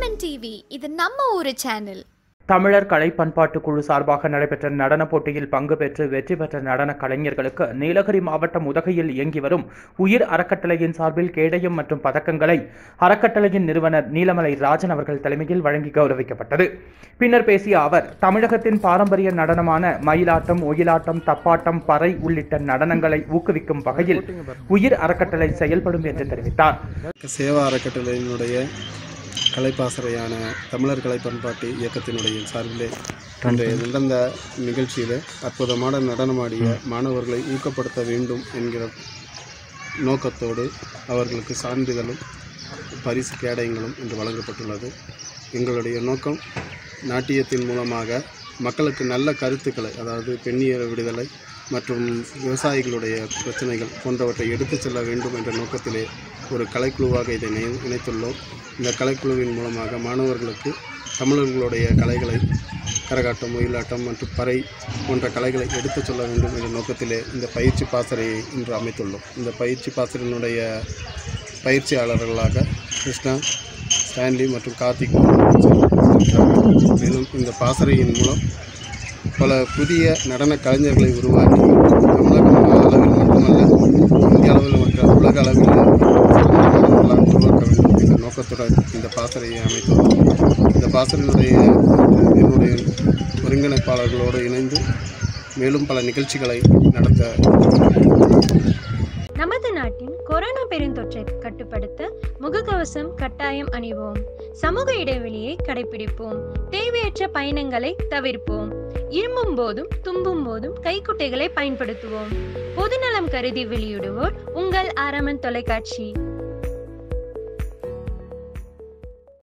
RMN TV இது நம்ம ஊரு சேனல் தமிழர் கலை பண்பாட்டு குழு சார்பாக நடைபெற்ற நடனப் போட்டியில் பங்கு பெற்று வெற்றி பெற்ற நடன கலைஞர்களுக்கு நீலகிரி மாவட்டம் உதகையில் இயங்கி வரும் உயிர் அறக்கட்டளையின் சார்பில் கேடயம் மற்றும் பதக்கங்களை அறக்கட்டளையின் நிறுவனர் நீலமலை ராஜன் அவர்கள் தலைமையில் வழங்கி கௌரவிக்கப்பட்டது பின்னர் பேசிய அவர் தமிழகத்தின் பாரம்பரிய நடனமான மயிலாட்டம் ஒயிலாட்டம் தப்பாட்டம் பறை உள்ளிட்ட நடனங்களை ஊக்குவிக்கும் வகையில் உயிர் அறக்கட்டளை செயல்படும் என்று தெரிவித்தார் சேவா அறக்கட்டளையினுடைய கலைப்பாசறையான தமிழர் கலை பண்பாட்டு இயக்கத்தினுடைய சார்பிலே இன்றைய நடந்த நிகழ்ச்சியில் அற்புதமான நடனமாடிய மாணவர்களை ஊக்கப்படுத்த வேண்டும் என்கிற நோக்கத்தோடு அவர்களுக்கு சான்றிதழும் பரிசு கேடயங்களும் இன்று வழங்கப்பட்டுள்ளது எங்களுடைய நோக்கம் நாட்டியத்தின் மூலமாக மக்களுக்கு நல்ல கருத்துக்களை அதாவது பெண்ணியர் விடுதலை மற்றும் விவசாயிகளுடைய பிரச்சனைகள் போன்றவற்றை எடுத்துச் செல்ல வேண்டும் என்ற நோக்கத்திலே ஒரு கலைக்குழுவாக இதை இணை- இணைத்துள்ளோம் இந்த கலைக்குழுவின் மூலமாக மாணவர்களுக்கு தமிழர்களுடைய கலைகளை கரகாட்டம் ஒயிலாட்டம் மற்றும் பறை போன்ற கலைகளை எடுத்துச் சொல்ல வேண்டும் என்ற நோக்கத்திலே இந்த பயிற்சி பாசறையை இன்று அமைத்துள்ளோம் இந்த பயிற்சி பாசறையினுடைய பயிற்சியாளர்களாக கிருஷ்ணா ஸ்டான்லி மற்றும் கார்த்திக் இருக்கிறார்கள். மேலும் இந்த பாசறையின் மூலம் பல புதிய நடன கலைஞர்களை உருவாக்கி தமிழக அளவில் மட்டுமல்ல இந்திய அளவில் மற்றும் உலக அளவில் சிறந்த நடனங்களாக உருவாக்க வேண்டும் என்ற நோக்கத்துடன் இந்த பாசறையை அமைத்துள்ளோம் இந்த பாசறையினுடைய என்னுடைய ஒருங்கிணைப்பாளர்களோடு இணைந்து மேலும் பல நிகழ்ச்சிகளை நடத்த நமது நாட்டின் கொரோனா பெருந்தொற்றை கட்டுப்படுத்த முகக்கவசம் கட்டாயம் அணிவோம் சமூக இடைவெளியை கடைபிடிப்போம் தேவையற்ற பயணங்களை தவிர்ப்போம் இருமும் போதும் தும்பும் போதும் கைக்குட்டைகளை பயன்படுத்துவோம் பொதுநலம் கருதி வெளியிடுவோர் உங்கள் ஆரமன் தொலைக்காட்சி